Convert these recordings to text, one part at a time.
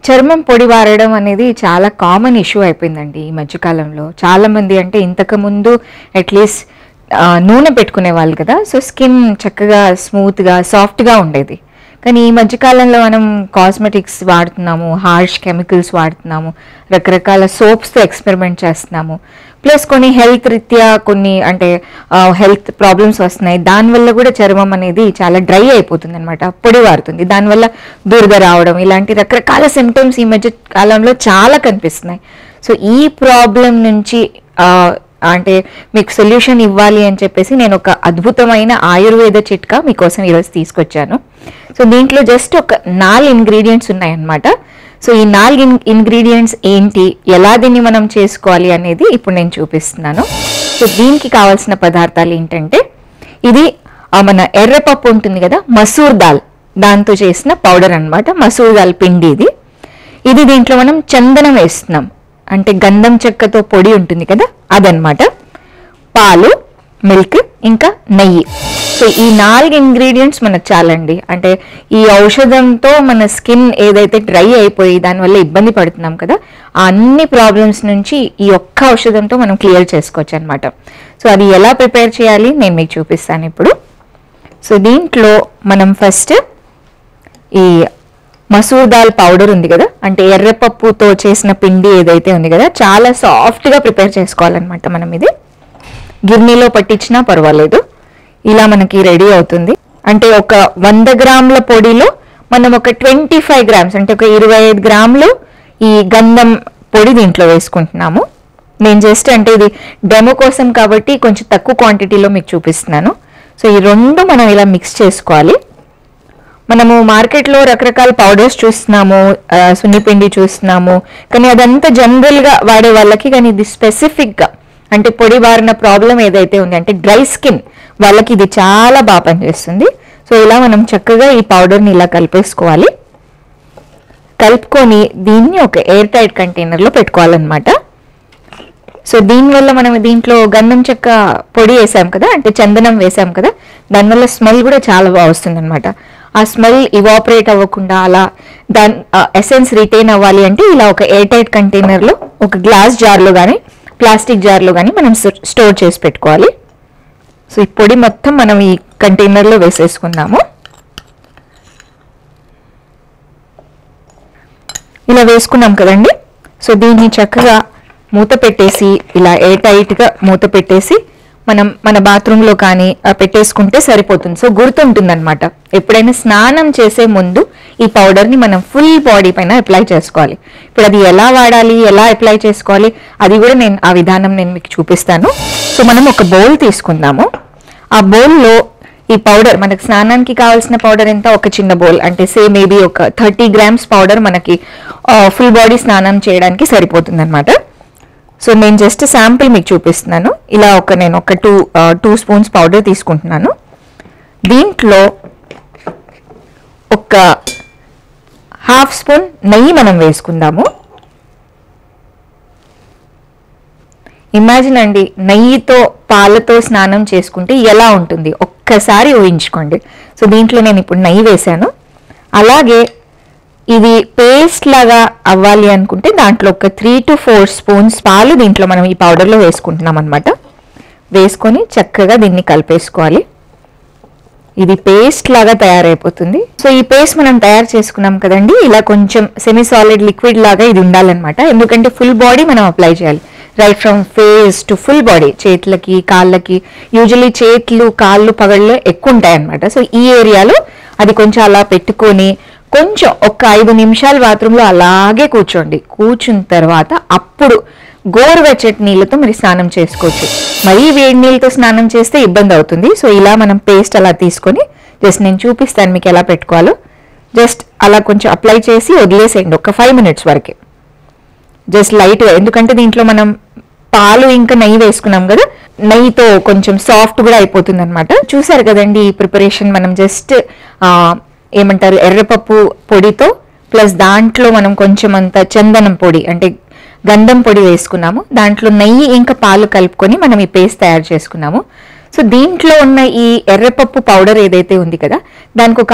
చర్మం పొడి వారడం అనేది చాలా కామన్ ఇష్యూ అయిపోయిందండి ఈ మధ్యకాలంలో చాలా మంది అంటే ఇంతకు ముందు అట్లీస్ట్ నూనె పెట్టుకునే వాళ్ళు కదా సో స్కిన్ చక్కగా స్మూత్గా సాఫ్ట్గా ఉండేది కానీ ఈ మధ్యకాలంలో మనం కాస్మెటిక్స్ వాడుతున్నాము హార్ష్ కెమికల్స్ వాడుతున్నాము రకరకాల సోప్స్తో ఎక్స్పెరిమెంట్ చేస్తున్నాము ప్లస్ కొన్ని హెల్త్ రీత్యా కొన్ని అంటే హెల్త్ ప్రాబ్లమ్స్ వస్తున్నాయి దానివల్ల కూడా చర్మం అనేది చాలా డ్రై అయిపోతుంది అనమాట పొడి వారుతుంది దానివల్ల దురద రావడం ఇలాంటి రకరకాల సిమ్టమ్స్ ఈ మధ్య కాలంలో చాలా కనిపిస్తున్నాయి సో ఈ ప్రాబ్లం నుంచి ఆ, అంటే మీకు సొల్యూషన్ ఇవ్వాలి అని చెప్పేసి నేను ఒక అద్భుతమైన ఆయుర్వేద చిట్కా మీకోసం ఈరోజు తీసుకొచ్చాను సో దీంట్లో జస్ట్ ఒక నాలుగు ఇంగ్రీడియంట్స్ ఉన్నాయన్నమాట సో ఈ నాలుగు ఇంగ్రీడియంట్స్ ఏంటి ఎలా దీన్ని మనం చేసుకోవాలి అనేది ఇప్పుడు నేను చూపిస్తున్నాను సో దీనికి కావాల్సిన పదార్థాలు ఏంటంటే ఇది ఆ మన ఎర్రపప్పు ఉంటుంది కదా మసూర్ దాల్ దాంతో చేసిన పౌడర్ అన్నమాట మసూర్ దాల్ పిండి ఇది ఇది దీంట్లో మనం చందనం వేస్తున్నాం అంటే గంధం చెక్కతో పొడి ఉంటుంది కదా అదనమాట పాలు మిల్క్ ఇంకా నెయ్యి సో ఈ నాలుగు ఇంగ్రీడియంట్స్ మనకు చాలండి అంటే ఈ ఔషధంతో మన స్కిన్ ఏదైతే డ్రై అయిపోయి దానివల్ల ఇబ్బంది పడుతున్నాం కదా ఆ అన్ని ప్రాబ్లమ్స్ నుంచి ఈ ఒక్క ఔషధంతో మనం క్లియర్ చేసుకోవచ్చు అనమాట సో అది ఎలా ప్రిపేర్ చేయాలి నేను మీకు చూపిస్తాను ఇప్పుడు సో దీంట్లో మనం ఫస్ట్ ఈ మసూర్ దాల్ పౌడర్ ఉంది కదా అంటే ఎర్రపప్పుతో చేసిన పిండి ఏదైతే ఉంది కదా చాలా సాఫ్ట్గా ప్రిపేర్ చేసుకోవాలన్నమాట మనం ఇది గిర్నీలో పట్టించినా పర్వాలేదు ఇలా మనకి రెడీ అవుతుంది అంటే ఒక వంద గ్రాముల పొడిలో మనం ఒక ట్వంటీ ఫైవ్ గ్రామ్స్ అంటే ఒక ఇరవై ఐదు గ్రాములు ఈ గంధం పొడి దీంట్లో వేసుకుంటున్నాము నేను జస్ట్ అంటే ఇది డెమో కోసం కాబట్టి కొంచెం తక్కువ క్వాంటిటీలో మీకు చూపిస్తున్నాను సో ఈ రెండు మనం ఇలా మిక్స్ చేసుకోవాలి మనము మార్కెట్లో రకరకాల పౌడర్స్ చూస్తున్నాము ఆ, సున్నిపిండి చూస్తున్నాము కానీ అదంతా జనరల్గా వాడే వాళ్ళకి కానీ ఇది స్పెసిఫిక్గా అంటే పొడి బారిన ప్రాబ్లం ఏదైతే ఉంది అంటే డ్రై స్కిన్ వాళ్ళకి ఇది చాలా బాగా పనిచేస్తుంది సో ఇలా మనం చక్కగా ఈ పౌడర్ని ఇలా కలిపేసుకోవాలి కలుపుకొని దీన్ని ఒక ఎయిర్ టైట్ కంటైనర్లో పెట్టుకోవాలన్నమాట సో దీనివల్ల మనం దీంట్లో గంధం చెక్క పొడి వేసాం కదా అంటే చందనం వేసాం కదా దానివల్ల స్మెల్ కూడా చాలా బాగా వస్తుంది అనమాట ఆ స్మెల్ ఇవాపరేట్ అవ్వకుండా అలా దాని ఎసెన్స్ రిటైన్ అవ్వాలి అంటే ఇలా ఒక ఎయిర్ టైట్ కంటైనర్లో ఒక గ్లాస్ జార్లో కానీ ప్లాస్టిక్ జార్లో కానీ మనం స్టోర్ చేసి పెట్టుకోవాలి సో ఈ పొడి మొత్తం మనం ఈ కంటైనర్లో వేసేసుకుందాము ఇలా వేసుకున్నాం కదండి సో దీన్ని చక్కగా మూత పెట్టేసి ఇలా ఏ టైట్గా మూత పెట్టేసి మనం మన బాత్రూంలో కానీ ఆ, పెట్టేసుకుంటే సరిపోతుంది సో గుర్తుంటుంది అనమాట ఎప్పుడైనా స్నానం చేసే ముందు ఈ పౌడర్ని మనం ఫుల్ బాడీ పైన అప్లై చేసుకోవాలి ఇప్పుడు అది ఎలా వాడాలి ఎలా అప్లై చేసుకోవాలి అది కూడా నేను ఆ విధానం నేను మీకు చూపిస్తాను సో మనం ఒక బౌల్ తీసుకుందాము ఆ బౌల్లో ఈ పౌడర్ మనకి స్నానానికి కావాల్సిన పౌడర్ ఎంత ఒక చిన్న బౌల్ అంటే సే మేబీ ఒక థర్టీ గ్రామ్స్ పౌడర్ మనకి ఫుల్ బాడీ స్నానం చేయడానికి సరిపోతుంది అనమాట సో నేను జస్ట్ శాంపిల్ మీకు చూపిస్తున్నాను ఇలా ఒక నేను ఒక టూ టూ స్పూన్స్ పౌడర్ తీసుకుంటున్నాను దీంట్లో ఒక హాఫ్ స్పూన్ నెయ్యి మనం వేసుకుందాము ఇమాజిన్ అండి నెయ్యితో పాలతో స్నానం చేసుకుంటే ఎలా ఉంటుంది ఒక్కసారి ఊహించుకోండి సో దీంట్లో నేను ఇప్పుడు నెయ్యి వేశాను అలాగే ఇది పేస్ట్ లాగా అవ్వాలి అనుకుంటే దాంట్లో ఒక త్రీ టు ఫోర్ స్పూన్స్ పాలు దీంట్లో మనం ఈ పౌడర్లో వేసుకుంటున్నాం అనమాట వేసుకొని చక్కగా దీన్ని కలిపేసుకోవాలి ఇది పేస్ట్ లాగా తయారైపోతుంది సో ఈ పేస్ట్ మనం తయారు చేసుకున్నాం కదండి ఇలా కొంచెం సెమీ సాలిడ్ లిక్విడ్ లాగా ఇది ఉండాలన్నమాట ఎందుకంటే ఫుల్ బాడీ మనం అప్లై చేయాలి right from face to full body చేతులకి కాళ్ళకి యూజువలీ చేతులు కాళ్ళు పగళ్ళు ఎక్కువ ఉంటాయి అనమాట సో ఈ ఏరియాలో అది కొంచెం అలా పెట్టుకొని కొంచెం ఒక ఐదు నిమిషాలు బాత్రూంలో అలాగే కూర్చోండి కూర్చున్న తర్వాత అప్పుడు గోరువెచ్చటి నీళ్ళతో మరి స్నానం చేసుకోవచ్చు మరీ వేడి నీళ్ళతో స్నానం చేస్తే ఇబ్బంది అవుతుంది సో ఇలా మనం పేస్ట్ అలా తీసుకొని జస్ట్ నేను చూపిస్తాను మీకు ఎలా పెట్టుకోవాలో జస్ట్ అలా కొంచెం అప్లై చేసి వదిలేసేయండి ఒక ఫైవ్ మినిట్స్ వరకే జస్ట్ లైట్గా ఎందుకంటే దీంట్లో మనం పాలు ఇంకా నెయ్యి వేసుకున్నాం కదా నెయ్యితో కొంచెం సాఫ్ట్ కూడా అయిపోతుంది అనమాట చూసారు కదండి ఈ ప్రిపరేషన్ మనం జస్ట్ ఏమంటారు ఎర్రపప్పు పొడితో ప్లస్ దాంట్లో మనం కొంచెం అంత చందనం పొడి అంటే గంధం పొడి వేసుకున్నాము దాంట్లో నెయ్యి ఇంకా పాలు కలుపుకొని మనం ఈ పేస్ట్ తయారు చేసుకున్నాము సో దీంట్లో ఉన్న ఈ ఎర్రపప్పు పౌడర్ ఏదైతే ఉంది కదా దానికి ఒక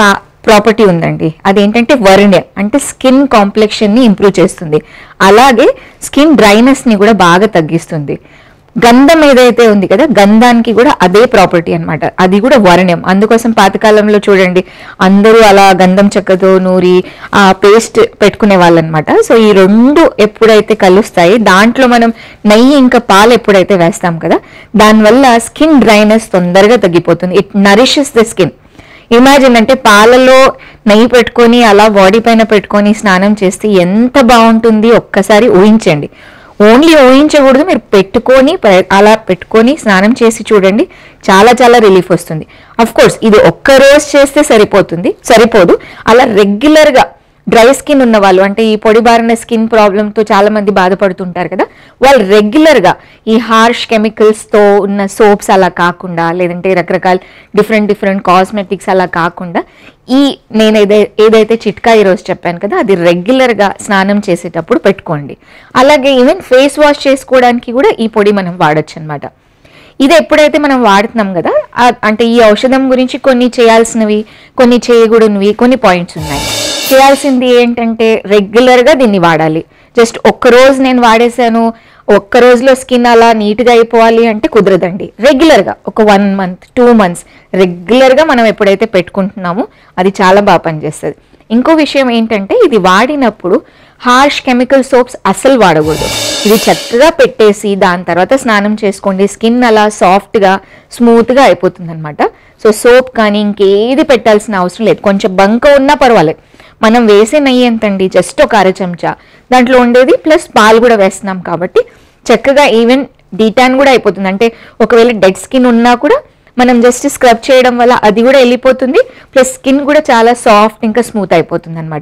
ప్రాపర్టీ ఉందండి అదేంటంటే వర్ణ్య అంటే స్కిన్ కాంప్లెక్షన్ ని ఇంప్రూవ్ చేస్తుంది అలాగే స్కిన్ డ్రైనెస్ ని కూడా బాగా తగ్గిస్తుంది గంధం ఏదైతే ఉంది కదా గంధానికి కూడా అదే ప్రాపర్టీ అన్నమాట అది కూడా వర్ణ్యం అందుకోసం పాతకాలంలో చూడండి అందరూ అలా గంధం చెక్కతో నూరి ఆ పేస్ట్ పెట్టుకునే వాళ్ళు అనమాట సో ఈ రెండు ఎప్పుడైతే కలుస్తాయి దాంట్లో మనం నెయ్యి ఇంకా పాలు ఎప్పుడైతే వేస్తాం కదా దానివల్ల స్కిన్ డ్రైనెస్ తొందరగా తగ్గిపోతుంది it nourishes the skin imagine అంటే పాలలో నెయ్యి పెట్టుకొని అలా బాడీ పైన పెట్టుకొని స్నానం చేస్తే ఎంత బాగుంటుంది ఒక్కసారి ఊహించండి ఓన్లీ ఊహించకూడదు మీరు పెట్టుకొని ప- అలా పెట్టుకొని స్నానం చేసి చూడండి చాలా చాలా రిలీఫ్ వస్తుంది అఫ్ కోర్స్ ఇది ఒక్క రోజు చేస్తే సరిపోతుంది సరిపోదు అలా రెగ్యులర్ గా డ్రై స్కిన్ ఉన్న వాళ్ళు అంటే ఈ పొడి బారిన స్కిన్ ప్రాబ్లంతో చాలా మంది బాధపడుతుంటారు కదా వాళ్ళు రెగ్యులర్ గా ఈ హార్ష్ కెమికల్స్ తో ఉన్న సోప్స్ అలా కాకుండా లేదంటే రకరకాల డిఫరెంట్ డిఫరెంట్ కాస్మెటిక్స్ అలా కాకుండా ఈ నేను ఏదై ఏదైతే చిట్కా ఈరోజు చెప్పాను కదా అది రెగ్యులర్ గా స్నానం చేసేటప్పుడు పెట్టుకోండి అలాగే ఈవెన్ ఫేస్ వాష్ చేసుకోవడానికి కూడా ఈ పొడి మనం వాడొచ్చు అనమాట ఇది ఎప్పుడైతే మనం వాడుతున్నాం కదా ఆ- అంటే ఈ ఔషధం గురించి కొన్ని చేయాల్సినవి కొన్ని చేయకూడనివి కొన్ని పాయింట్స్ ఉన్నాయి చేయాల్సింది ఏంటంటే రెగ్యులర్ గా దీన్ని వాడాలి జస్ట్ ఒక్క రోజు నేను వాడేసాను ఒక్క రోజులో స్కిన్ అలా నీట్గా అయిపోవాలి అంటే కుదరదండి రెగ్యులర్ గా ఒక one month two months regular గా మనం ఎప్పుడైతే పెట్టుకుంటున్నామో అది చాలా బాగా పనిచేస్తుంది ఇంకో విషయం ఏంటంటే ఇది వాడినప్పుడు హార్ష్ కెమికల్ సోప్స్ అస్సలు వాడకూడదు ఇది చక్కగా పెట్టేసి దాని తర్వాత స్నానం చేసుకోండి స్కిన్ అలా సాఫ్ట్గా స్మూత్గా అయిపోతుంది అనమాట సో సోప్ కానీ ఇంకేది పెట్టాల్సిన అవసరం లేదు కొంచెం బంక ఉన్నా పర్వాలేదు మనం వేసే నెయ్యి ఎంతండి జస్ట్ ఒక అర చెంచా దాంట్లో ఉండేది ప్లస్ పాలు కూడా వేస్తున్నాం కాబట్టి చక్కగా ఈవెన్ డీటాన్ కూడా అయిపోతుంది అంటే ఒకవేళ డెడ్ స్కిన్ ఉన్నా కూడా మనం జస్ట్ స్క్రబ్ చేయడం వల్ల అది కూడా వెళ్ళిపోతుంది ప్లస్ స్కిన్ కూడా చాలా సాఫ్ట్ ఇంకా స్మూత్ అయిపోతుంది అనమాట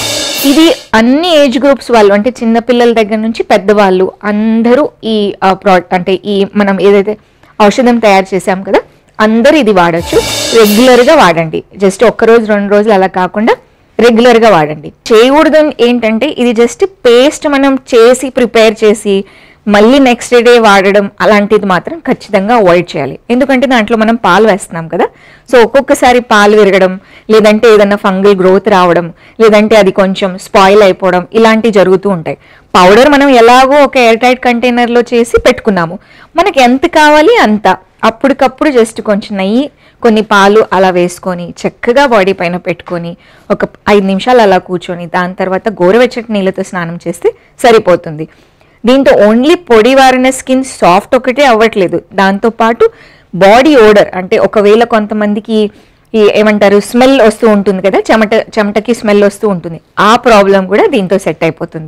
ఇది అన్ని ఏజ్ గ్రూప్స్ వాళ్ళు అంటే చిన్న పిల్లల దగ్గర నుంచి పెద్దవాళ్ళు అందరూ ఈ ప్రా అంటే ఈ మనం ఏదైతే ఔషధం తయారు చేసాం కదా అందరూ ఇది వాడచ్చు రెగ్యులర్గా వాడండి జస్ట్ ఒక్క రోజు రెండు రోజులు అలా కాకుండా రెగ్యులర్గా వాడండి చేయకూడదు ఏంటంటే ఇది జస్ట్ పేస్ట్ మనం చేసి ప్రిపేర్ చేసి మళ్ళీ నెక్స్ట్ డే వాడడం అలాంటిది మాత్రం ఖచ్చితంగా అవాయిడ్ చేయాలి ఎందుకంటే దాంట్లో మనం పాలు వేస్తున్నాం కదా సో ఒక్కొక్కసారి పాలు విరగడం లేదంటే ఏదైనా ఫంగల్ గ్రోత్ రావడం లేదంటే అది కొంచెం స్పాయిల్ అయిపోవడం ఇలాంటివి జరుగుతూ ఉంటాయి పౌడర్ మనం ఎలాగో ఒక ఎయిర్ టైట్ కంటైనర్లో చేసి పెట్టుకున్నాము మనకి ఎంత కావాలి అంత అప్పటికప్పుడు జస్ట్ కొంచెం నెయ్యి కొన్ని పాలు అలా వేసుకొని చక్కగా బాడీ పైన పెట్టుకొని ఒక ఐదు నిమిషాలు అలా కూర్చొని దాని తర్వాత గోరువెచ్చటి నీళ్ళతో స్నానం చేస్తే సరిపోతుంది దీంతో ఓన్లీ పొడి వారిన స్కిన్ సాఫ్ట్ ఒకటే అవ్వట్లేదు దాంతో పాటు బాడీ ఓడర్ అంటే ఒకవేళ కొంతమందికి ఈ ఏమంటారు స్మెల్ వస్తూ ఉంటుంది కదా చెమట చెమటకి స్మెల్ వస్తూ ఉంటుంది ఆ ప్రాబ్లం కూడా దీంతో సెట్ అయిపోతుంది